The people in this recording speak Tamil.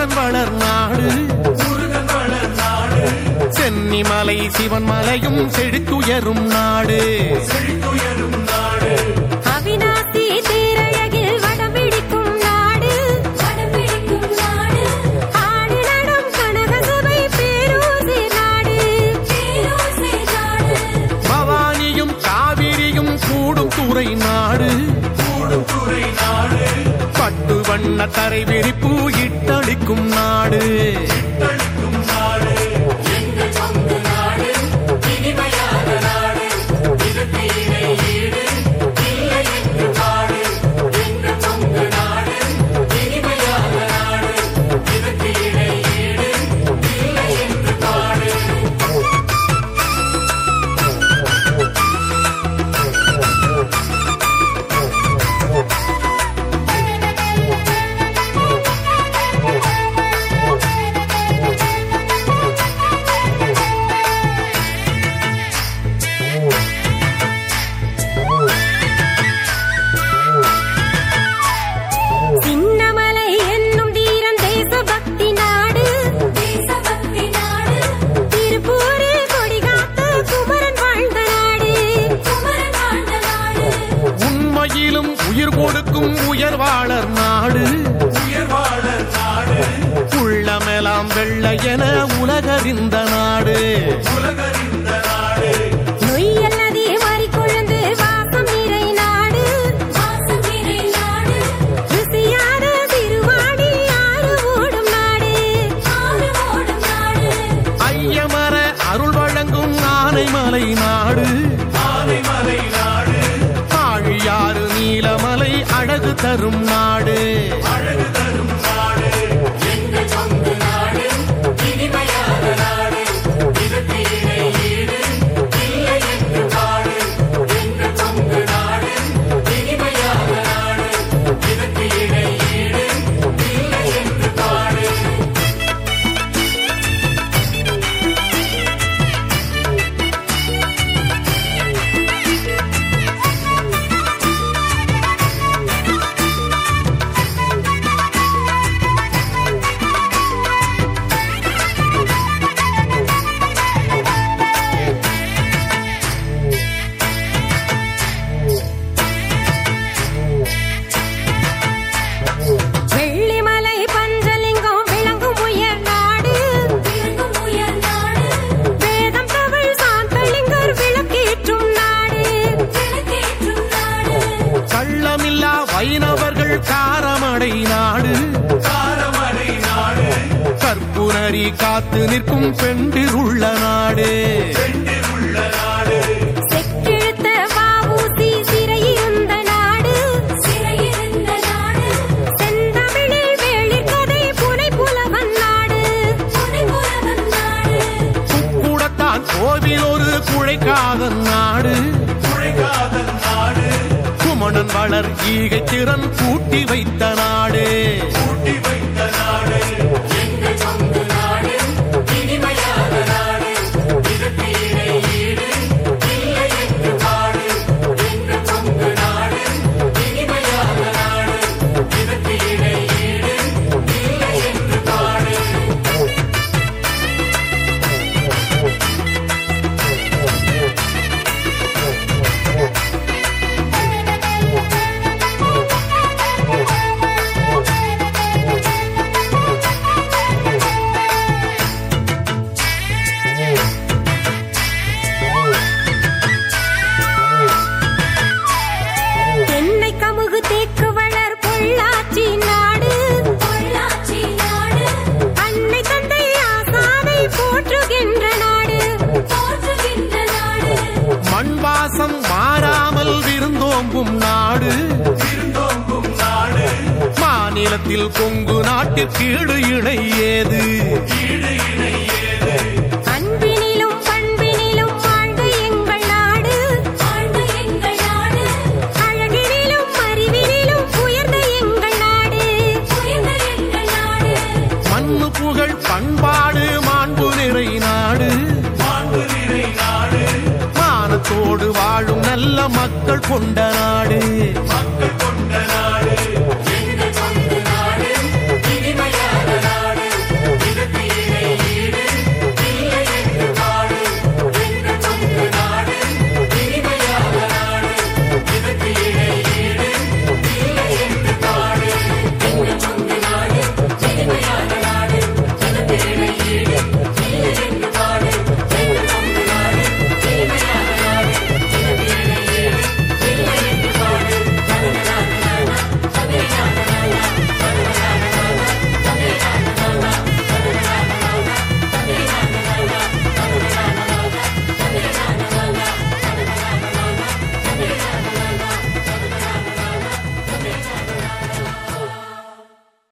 முருகன் வளர் நாடு சென்னிமலை சிவன் மலையும் செழித்துயரும் நாடு அவிநாசி தேரழகில் வடம்பிடிக்கும் நாடு வடம்பிடிக்கும் நாடு ஆடு நடம் கனகசபை பேரூசி நாடு பேரூசி நாடு பவானியும் காவிரியும் கூடும் துறை நாடு பட்டு வண்ண தரை விரிப்பு இட்டளிக்கும் நாடு சின்னமலை என்னும் தீரன் தேசபக்தி நாடு தேசபக்தி நாடு திருப்பூரு கொடிகாத்த குமரன் வாழ்ந்த நாடு குமரன் வாழ்ந்த நாடு உண்மையிலும் உயிர் கொடுக்கும் உயர்வாளர் நாடு உள்ளமெல்லாம் வெள்ள என உலகறிந்த நாடு நொய்யல்லதே மாறிக்கொழுந்து வாசம் நிறை நாடு வாசம் நிறை நாடு ருசியாத திருவாடி ஆறு ஓடும் நாடு ஆறு ஓடும் நாடு ஐயமர அருள் வழங்கும் ஆனைமலை நாடு ஆழியாறு நீலமலை அழகு தரும் நாடு வெள்ளிமலை பஞ்சலிங்கம் விளங்கும் உயர் நாடு விளங்கும் உயர் நாடு வேதம் தமிழ் சாந்தலிங்கர் விளக்கேற்றும் நாடு விளக்கேற்றும் நாடு கள்ளமில்லா வைணவர்கள் காரமடை நாடு கற்புணரி காத்து நிற்கும் பெண்டிருள்ள நாடு செக்கிழுத்த வாவூசி சிறையிருந்த நாடு சிறையிருந்த நாடு செந்தமிழில் வேளிர் கதை புனை புலவன் நாடு புனை புலவன் நாடு கூடத்தான் கோவில் ஒரு குழைக்காத நாடு குமணன் வளர் ஈகை திறன் கூட்டி வைத்த நாடு தென்னை கமுகு தேக்கு வளர் பொள்ளாச்சி நாடு பொள்ளாச்சி நாடு அன்னை தந்தை ஆசானை போற்றுகின்ற நாடு போற்றுகின்ற நாடு மண் வாசம் மாறாமல் விருந்தோம்பும் நாடு மாநிலத்தில் கொங்கு நாட்டிற்கீடு இணை ஏது அன்பினிலும் பண்பினிலும் வாழ்ந்த எங்கள் நாடு வாழ்ந்த எங்கள் நாடு அழகினிலும் அறிவினிலும் உயர்ந்த எங்கள் நாடு உயர்ந்த எங்கள் நாடு மண்ணு புகழ் பண்பாடு மாண்பு நிறை நாடு மானத்தோடு வாழும் நல்ல மக்கள் கொண்ட நாடு